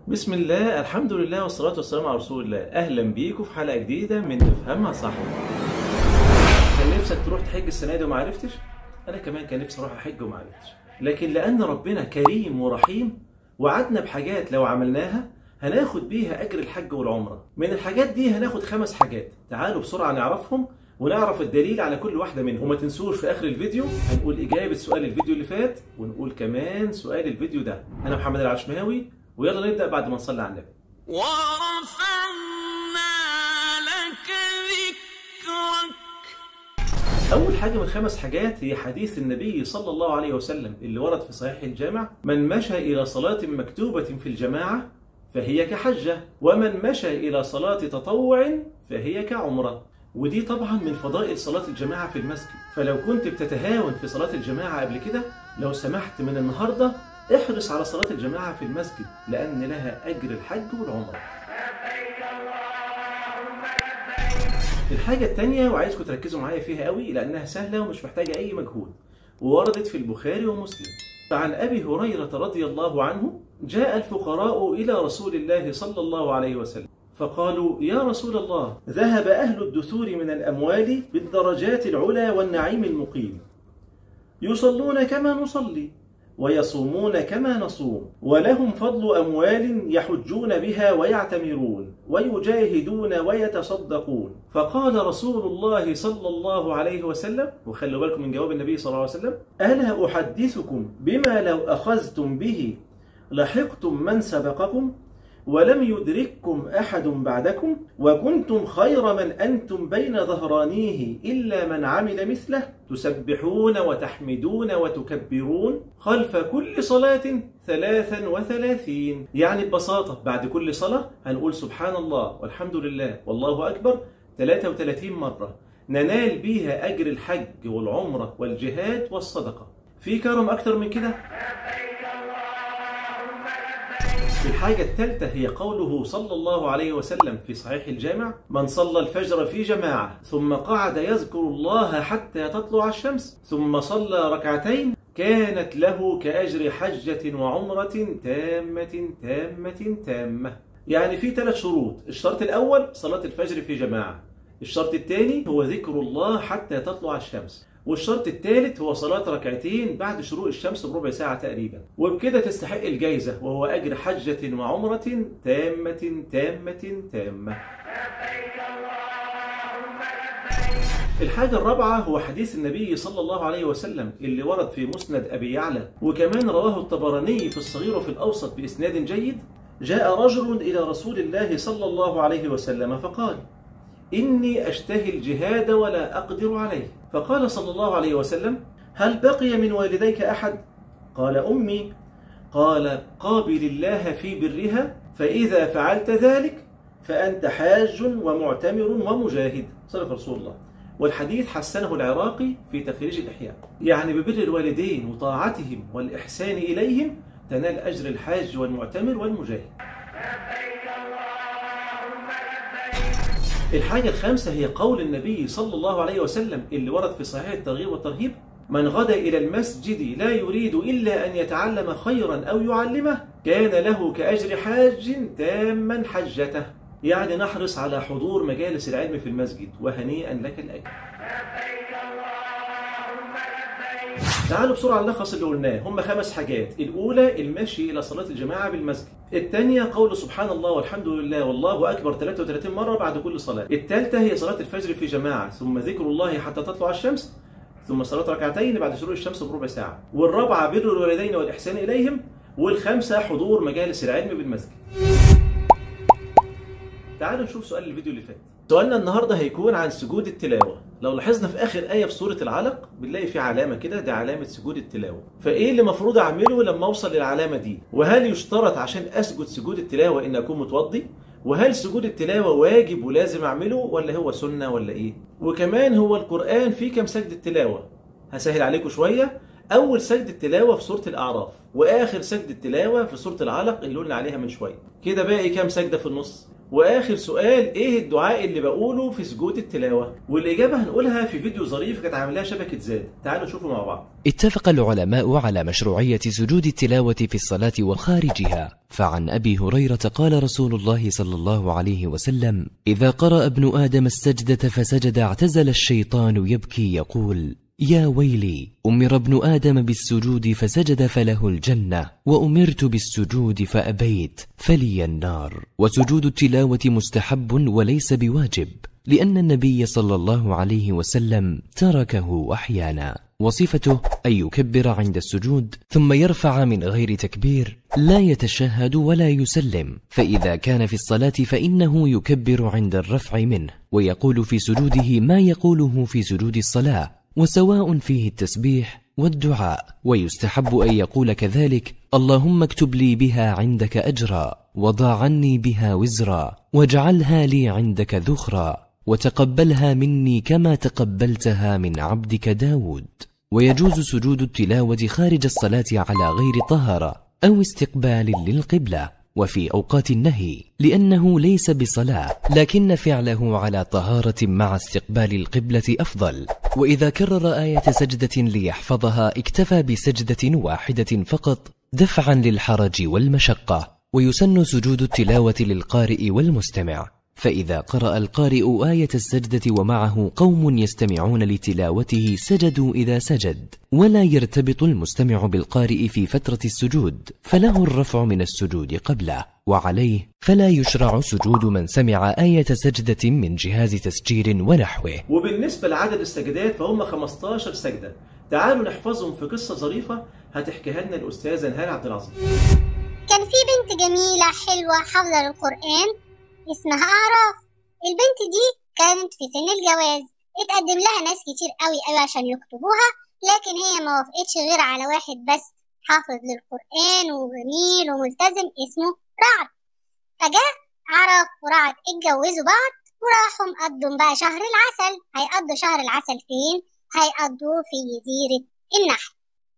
بسم الله الحمد لله والصلاة والسلام على رسول الله أهلا بيكم في حلقة جديدة من افهمها صح كان نفسك تروح تحج السنة دي وما عرفتش أنا كمان كان نفسي أروح أحج وما عرفتش لكن لأن ربنا كريم ورحيم وعدنا بحاجات لو عملناها هناخد بيها أجر الحج والعمرة من الحاجات دي هناخد خمس حاجات تعالوا بسرعة نعرفهم ونعرف الدليل على كل واحدة منهم وما تنسوش في آخر الفيديو هنقول إجابة سؤال الفيديو اللي فات ونقول كمان سؤال الفيديو ده أنا محمد العشماوي ويلا نبدأ بعد ما نصلي على النبي ورفعنا لك ذكرك أول حاجة من الخمس حاجات هي حديث النبي صلى الله عليه وسلم اللي ورد في صحيح الجامع من مشى إلى صلاة مكتوبة في الجماعة فهي كحجة ومن مشى إلى صلاة تطوع فهي كعمرة ودي طبعا من فضائل صلاة الجماعة في المسجد فلو كنت بتتهاون في صلاة الجماعة قبل كده لو سمحت من النهاردة احرص على صلاة الجماعة في المسجد لأن لها أجر الحج والعمرة الحاجة التانية وعايزكم تركزوا معايا فيها قوي لأنها سهلة ومش محتاجة أي مجهود ووردت في البخاري ومسلم فعن أبي هريرة رضي الله عنه جاء الفقراء إلى رسول الله صلى الله عليه وسلم فقالوا يا رسول الله ذهب أهل الدثور من الأموال بالدرجات العلى والنعيم المقيم يصلون كما نصلي ويصومون كما نصوم ولهم فضل أموال يحجون بها ويعتمرون ويجاهدون ويتصدقون فقال رسول الله صلى الله عليه وسلم وخلوا بالكم من جواب النبي صلى الله عليه وسلم ألا أحدثكم بما لو أخذتم به لحقتم من سبقكم ولم يدرككم أحد بعدكم وكنتم خير من أنتم بين ظهرانيه إلا من عمل مثله تسبحون وتحمدون وتكبرون خلف كل صلاة ثلاثا وثلاثين يعني ببساطة بعد كل صلاة هنقول سبحان الله والحمد لله والله أكبر 33 مرة ننال بيها أجر الحج والعمرة والجهاد والصدقة في كرم أكتر من كده الحاجة الثالثة هي قوله صلى الله عليه وسلم في صحيح الجامع من صلى الفجر في جماعة ثم قعد يذكر الله حتى تطلع الشمس ثم صلى ركعتين كانت له كأجر حجة وعمرة تامة تامة تامة يعني في ثلاث شروط الشرط الأول صلاة الفجر في جماعة الشرط الثاني هو ذكر الله حتى تطلع الشمس والشرط الثالث هو صلاة ركعتين بعد شروق الشمس بربع ساعة تقريبا وبكده تستحق الجايزة وهو أجر حجة وعمرة تامة تامة تامة الحاجة الرابعة هو حديث النبي صلى الله عليه وسلم اللي ورد في مسند أبي يعلى وكمان رواه الطبراني في الصغير وفي الأوسط بإسناد جيد جاء رجل إلى رسول الله صلى الله عليه وسلم فقال إني أشتهي الجهاد ولا أقدر عليه فقال صلى الله عليه وسلم هل بقي من والديك أحد؟ قال أمي قال قابل الله في برها فإذا فعلت ذلك فأنت حاج ومعتمر ومجاهد صدق رسول الله والحديث حسنه العراقي في تخريج الإحياء يعني ببر الوالدين وطاعتهم والإحسان إليهم تنال أجر الحاج والمعتمر والمجاهد الحاجة الخامسة هي قول النبي صلى الله عليه وسلم اللي ورد في صحيح الترغيب والترهيب من غدا إلى المسجد لا يريد إلا أن يتعلم خيرا أو يعلمه كان له كأجر حاج تاما حجته يعني نحرص على حضور مجالس العلم في المسجد وهنيئا لك الأجر تعالوا بسرعة نلخص اللي قلناه هم خمس حاجات الأولى المشي إلى صلاة الجماعة بالمسجد الثانية قول سبحان الله والحمد لله والله أكبر 33 مرة بعد كل صلاة الثالثة هي صلاة الفجر في جماعة ثم ذكر الله حتى تطلع الشمس ثم صلاة ركعتين بعد شروق الشمس بربع ساعة والرابعة بر الوالدين والإحسان إليهم والخامسة حضور مجالس العلم بالمسجد تعالوا نشوف سؤال الفيديو اللي فات سؤالنا النهارده هيكون عن سجود التلاوه لو لاحظنا في اخر ايه في سوره العلق بنلاقي في علامه كده دي علامه سجود التلاوه فايه اللي المفروض اعمله لما اوصل للعلامه دي وهل يشترط عشان اسجد سجود التلاوه ان اكون متوضي وهل سجود التلاوه واجب ولازم اعمله ولا هو سنه ولا ايه وكمان هو القران فيه كام سجده تلاوه هسهل عليكم شويه اول سجده تلاوه في سوره الاعراف واخر سجده تلاوه في سوره العلق اللي قلنا عليها من شويه كده باقي كام سجده في النص واخر سؤال ايه الدعاء اللي بقوله في سجود التلاوه والاجابه هنقولها في فيديو ظريف كانت عاملاها شبكه زاد تعالوا نشوفه مع بعض اتفق العلماء على مشروعية سجود التلاوة في الصلاة وخارجها فعن أبي هريرة قال رسول الله صلى الله عليه وسلم إذا قرأ ابن آدم السجدة فسجد اعتزل الشيطان يبكي يقول يا ويلي أمر ابن آدم بالسجود فسجد فله الجنة وأمرت بالسجود فأبيت فلي النار وسجود التلاوة مستحب وليس بواجب لأن النبي صلى الله عليه وسلم تركه أحيانا وصفته أن يكبر عند السجود ثم يرفع من غير تكبير لا يتشهد ولا يسلم فإذا كان في الصلاة فإنه يكبر عند الرفع منه ويقول في سجوده ما يقوله في سجود الصلاة وسواء فيه التسبيح والدعاء ويستحب أن يقول كذلك اللهم اكتب لي بها عندك أجرا وضع عني بها وزرا واجعلها لي عندك ذخرا وتقبلها مني كما تقبلتها من عبدك داود ويجوز سجود التلاوة خارج الصلاة على غير طهارة أو استقبال للقبلة وفي أوقات النهي لأنه ليس بصلاة لكن فعله على طهارة مع استقبال القبلة أفضل وإذا كرر آية سجدة ليحفظها اكتفى بسجدة واحدة فقط دفعا للحرج والمشقة ويسن سجود التلاوة للقارئ والمستمع فإذا قرأ القارئ آية السجدة ومعه قوم يستمعون لتلاوته سجدوا إذا سجد ولا يرتبط المستمع بالقارئ في فترة السجود فله الرفع من السجود قبله وعليه فلا يشرع سجود من سمع آية سجدة من جهاز تسجيل ونحوه وبالنسبه لعدد السجدات فهم 15 سجده تعالوا نحفظهم في قصه ظريفه هتحكيها لنا الاستاذه نهال عبد العظيم كان في بنت جميلة حلوة حافظة القرآن اسمها أعراف البنت دي كانت في سن الجواز اتقدم لها ناس كتير قوي قوي عشان يخطبوها لكن هي ما وافقتش غير على واحد بس حافظ للقرآن وجميل وملتزم اسمه رعد فجاء عرف ورعد اتجوزوا بعض وراحوا قضوا بقى شهر العسل هيقضوا شهر العسل فين؟ هيقضوه في جزيرة النحل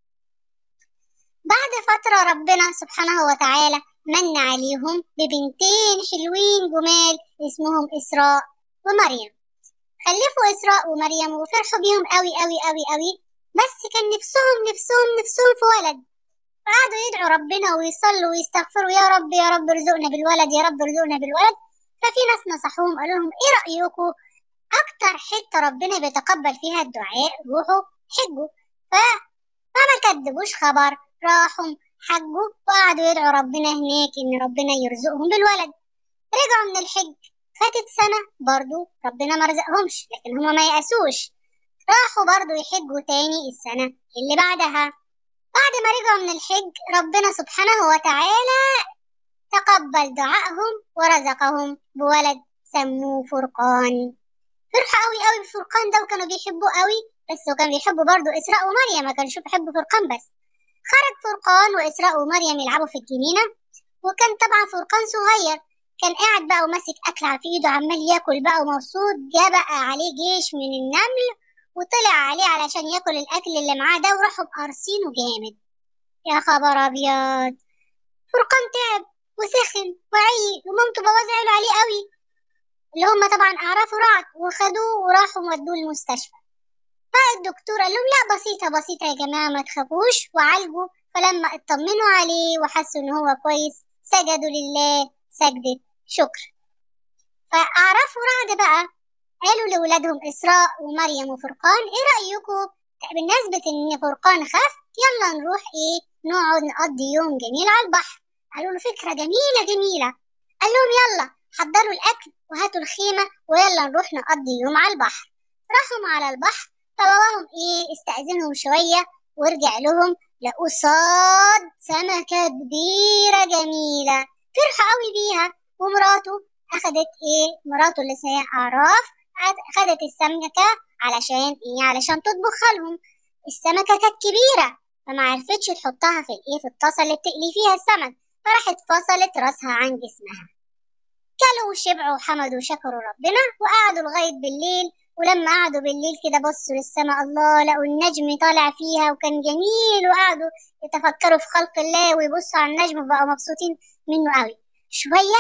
بعد فترة ربنا سبحانه وتعالى من عليهم ببنتين حلوين جمال اسمهم إسراء ومريم خلفوا إسراء ومريم وفرحوا بيهم قوي قوي قوي قوي بس كان نفسهم نفسهم نفسهم في ولد فقعدوا يدعوا ربنا ويصلوا ويستغفروا يا رب يا رب ارزقنا بالولد يا رب ارزقنا بالولد ففي ناس نصحوهم قالوا لهم ايه رأيكم اكتر حتة ربنا بيتقبل فيها الدعاء روحوا حجوا ف... فما كدبوش خبر راحوا حجوا وقعدوا يدعوا ربنا هناك ان ربنا يرزقهم بالولد رجعوا من الحج فاتت سنة برضو ربنا ما رزقهمش لكن هما ما يأسوش راحوا برضو يحجوا تاني السنة اللي بعدها بعد ما رجعوا من الحج ربنا سبحانه وتعالى تقبل دعائهم ورزقهم بولد سموه فرقان فرحوا قوي قوي بفرقان ده وكانوا بيحبوه قوي بس وكانوا بيحبوا برضو إسراء ومريم ما كانوش بيحبوا فرقان بس خرج فرقان وإسراء ومريم يلعبوا في الجنينة وكان طبعا فرقان صغير كان قاعد بقى وماسك أكل في إيده عمال ياكل بقى ومبسوط جه بقى عليه جيش من النمل وطلع عليه علشان ياكل الأكل اللي معاه ده وراحوا قارصينه جامد يا خبر أبيض فرقان تعب وسخن وعي ومامته بابا زعلوا عليه قوي اللي هم طبعا أعرفوا رعد وخدوه وراحوا ودوه المستشفى فالدكتور قال لهم لا بسيطة بسيطة يا جماعة ما تخافوش وعالجوا فلما اطمنوا عليه وحسوا ان هو كويس سجدوا لله سجدة شكر فأعرفوا رعد بقى قالوا لولادهم إسراء ومريم وفرقان ايه رأيكم بالنسبة ان فرقان خف يلا نروح ايه نقعد نقضي يوم جميل على البحر قالوا له فكرة جميلة جميلة قال لهم يلا حضروا الأكل وهاتوا الخيمة ويلا نروح نقضي يوم على البحر راحوا على البحر فباباهم ايه استأذنهم شوية ورجع لهم لقوا صاد سمكة كبيرة جميلة فرحوا قوي بيها ومراته أخدت ايه مراته اللي اسمها أعراف أخدت السمكة علشان ايه علشان تطبخها لهم السمكة كانت كبيرة فما عرفتش تحطها في الايه في الطاسة اللي بتقلي فيها السمك فراحت فصلت راسها عن جسمها كلوا وشبعوا وحمدوا وشكروا ربنا وقعدوا لغاية بالليل ولما قعدوا بالليل كده بصوا للسماء الله لقوا النجم طالع فيها وكان جميل وقعدوا يتفكروا في خلق الله ويبصوا على النجم وبقوا مبسوطين منه قوي شوية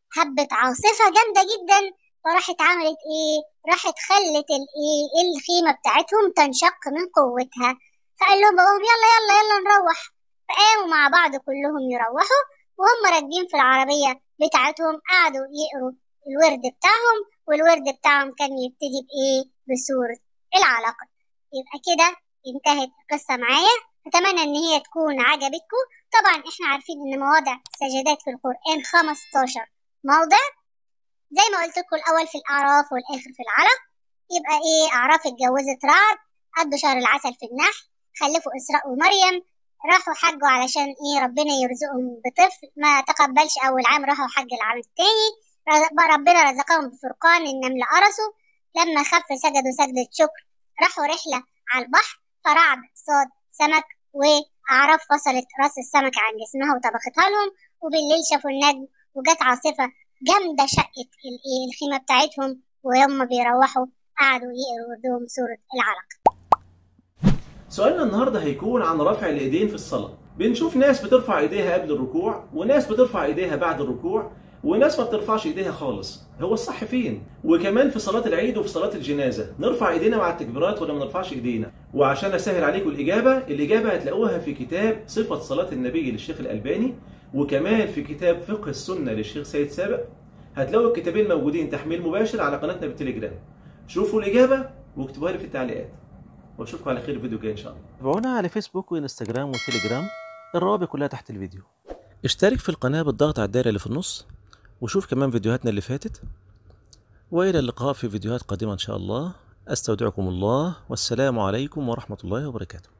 هبت عاصفة جامدة جدا فراحت عملت ايه راحت خلت الايه الخيمة بتاعتهم تنشق من قوتها فقال لهم باباهم يلا يلا يلا نروح فقاموا مع بعض كلهم يروحوا وهم راكبين في العربية بتاعتهم قعدوا يقروا الورد بتاعهم والورد بتاعهم كان يبتدي بإيه بسورة العلقة يبقى كده انتهت القصة معايا أتمنى إن هي تكون عجبتكم طبعا إحنا عارفين إن مواضع السجدات في القرآن 15 موضع زي ما قلت لكم الأول في الأعراف والآخر في العلق يبقى إيه أعراف اتجوزت رعد قضوا شهر العسل في النحل خلفوا إسراء ومريم راحوا حجوا علشان إيه ربنا يرزقهم بطفل ما تقبلش أول عام راحوا حج العام التاني ربنا رزقهم بفرقان النمل قرصوا لما خف سجدوا سجدة شكر راحوا رحلة على البحر فرعد صاد سمك وأعراف فصلت راس السمك عن جسمها وطبختها لهم وبالليل شافوا النجم وجت عاصفة جامدة شقت الإيه الخيمة بتاعتهم وهم بيروحوا قعدوا يقروا وردهم سورة العلق سؤالنا النهارده هيكون عن رفع الايدين في الصلاه بنشوف ناس بترفع ايديها قبل الركوع وناس بترفع ايديها بعد الركوع وناس ما بترفعش ايديها خالص هو الصح فين وكمان في صلاه العيد وفي صلاه الجنازه نرفع ايدينا مع التكبيرات ولا ما نرفعش ايدينا وعشان اسهل عليكم الاجابه الاجابه هتلاقوها في كتاب صفه صلاه النبي للشيخ الالباني وكمان في كتاب فقه السنه للشيخ سيد سابق هتلاقوا الكتابين موجودين تحميل مباشر على قناتنا بالتليجرام شوفوا الاجابه واكتبوها لي في التعليقات واشوفكم على خير الفيديو الجاي ان شاء الله تابعونا على فيسبوك وانستجرام وتليجرام الروابط كلها تحت الفيديو اشترك في القناة بالضغط على الدائرة اللي في النص وشوف كمان فيديوهاتنا اللي فاتت وإلى اللقاء في فيديوهات قادمة إن شاء الله أستودعكم الله والسلام عليكم ورحمة الله وبركاته